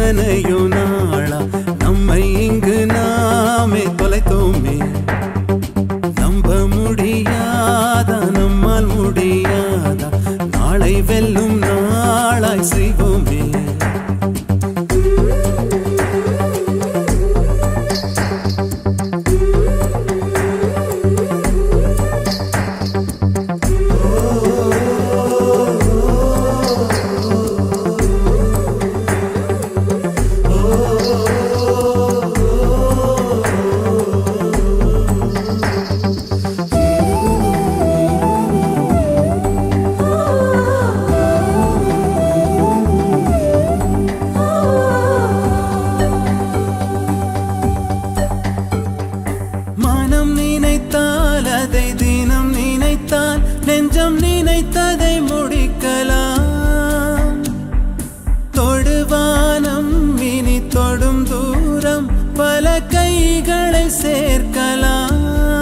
எத்தனையோ நாளா நம்மை இங்கு நாமே தொலைத்தோமே நம்ப முடியாதா நம்மால் முடியாதா நாளை வெல்லும் நாளாய் செய்வோமே மனம் நினைத்தால் அதை தினம் நினைத்தால் நெஞ்சம் நினைத்ததை முடிக்கலாம் தொடுவானம் இனி தொடும் தூரம் பல கைகளை சேர்க்கலாம்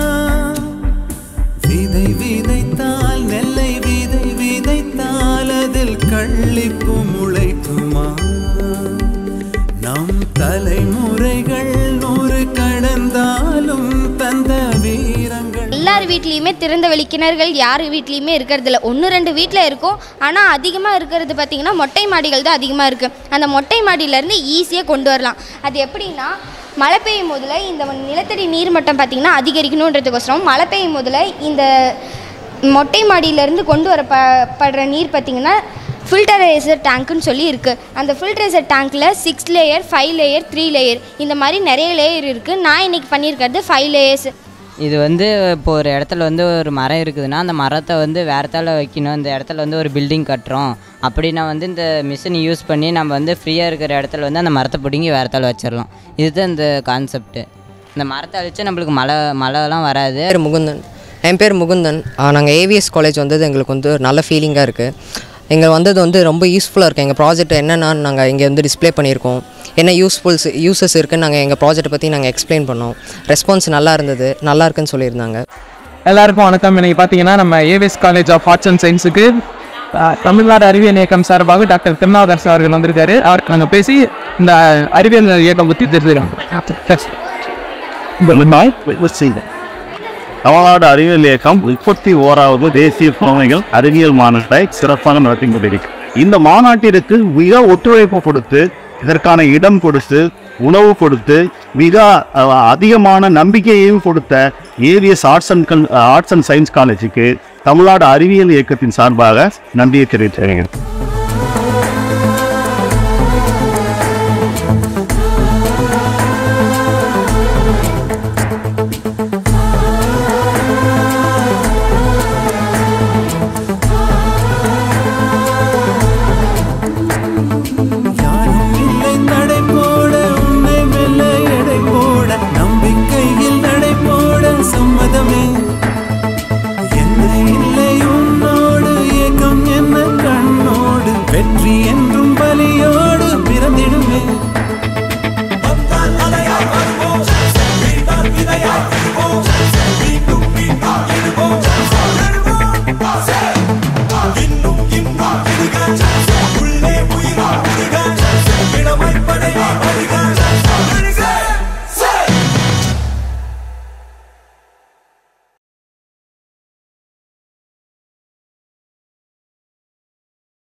விதை விதைத்தால் நெல்லை விதை விதைத்தால் அதில் கள்ளிப்பு முளைக்குமா நம் தலைமுறைகள் நூறு கடந்தாலும் தந்த வீரங்கள் எல்லார் வீட்லேயுமே திறந்த வெளி கிணறுகள் யார் வீட்லேயுமே இருக்கிறது இல்லை ஒன்று ரெண்டு வீட்டில் இருக்கும் ஆனால் அதிகமாக இருக்கிறது பார்த்திங்கன்னா மொட்டை மாடிகள் தான் அதிகமாக இருக்குது அந்த மொட்டை மாடியிலேருந்து ஈஸியாக கொண்டு வரலாம் அது எப்படின்னா மழை பெய்யும் போதில் இந்த நிலத்தடி நீர்மட்டம் பார்த்திங்கன்னா அதிகரிக்கணுன்றதுக்கோசரம் மழை பெய்யும் போதில் இந்த மொட்டை மாடியிலேருந்து கொண்டு வர ப படுற நீர் பார்த்திங்கன்னா ஃபில்டரைசர் டேங்க்குன்னு சொல்லி இருக்குது அந்த ஃபில்டரைசர் டேங்க்கில் six layer five layer three layer இந்த மாதிரி நிறைய லேயர் இருக்குது நான் இன்றைக்கி பண்ணியிருக்கிறது ஃபைவ் லேயர்ஸ் இது வந்து இப்போ ஒரு இடத்துல வந்து ஒரு மரம் இருக்குதுன்னா அந்த மரத்தை வந்து வேறு இடத்துல வைக்கணும் இந்த இடத்துல வந்து ஒரு பில்டிங் கட்டுறோம் அப்படின்னா வந்து இந்த மிஷின் யூஸ் பண்ணி நம்ம வந்து ஃப்ரீயாக இருக்கிற இடத்துல வந்து அந்த மரத்தை பிடுங்கி வேறு இடத்துல வச்சிடலாம் இதுதான் இந்த கான்செப்ட்டு இந்த மரத்தை அழிச்சா நம்மளுக்கு மழை மழைலாம் வராது பேர் முகுந்தன் என் பேர் முகுந்தன் நாங்கள் ஏவிஎஸ் காலேஜ் வந்தது எங்களுக்கு வந்து ஒரு நல்ல ஃபீலிங்காக இருக்குது எங்கள் வந்தது வந்து ரொம்ப யூஸ்ஃபுல்லாக இருக்குது எங்கள் ப்ராஜெக்ட் என்னென்னு நாங்கள் இங்கே வந்து டிஸ்ப்ளே பண்ணியிருக்கோம் என்ன யூஸ்ஃபுல்ஸ் யூசஸ் இருக்குன்னு நாங்கள் எங்கள் ப்ராஜெக்ட்டை பற்றி நாங்கள் எக்ஸ்பிளைன் பண்ணோம் ரெஸ்பான்ஸ் நல்லா இருந்தது நல்லா இருக்குன்னு சொல்லியிருந்தாங்க எல்லாருக்கும் வணக்கம் இன்னைக்கு பார்த்தீங்கன்னா நம்ம AVS college of arts and சயின்ஸுக்கு தமிழ்நாடு அறிவியல் இயக்கம் சார்பாக டாக்டர் திருநாவுக்கரசு அவர்கள் வந்திருக்காரு அவருக்கு நாங்கள் பேசி இந்த அறிவியல் இயக்கம் பற்றி தெரிஞ்சுக்கிறோம் தமிழ்நாடு அறிவியல் இயக்கம் முப்பத்தி ஓராவது தேசிய புலமைகள் அறிவியல் மாநாட்டை சிறப்பாக நடத்தி கொண்டிருக்கு இந்த மாநாட்டிற்கு மிக ஒத்துழைப்பு கொடுத்து இதற்கான இடம் கொடுத்து உணவு கொடுத்து மிக அஹ், அதிகமான நம்பிக்கையையும் கொடுத்த ஏவிஎஸ் ஆர்ட்ஸ் அண்ட் கல் ஆர்ட்ஸ் அண்ட் சயின்ஸ் காலேஜுக்கு தமிழ்நாடு அறிவியல் இயக்கத்தின் சார்பாக நன்றியை தெரிவிக்கிறேன்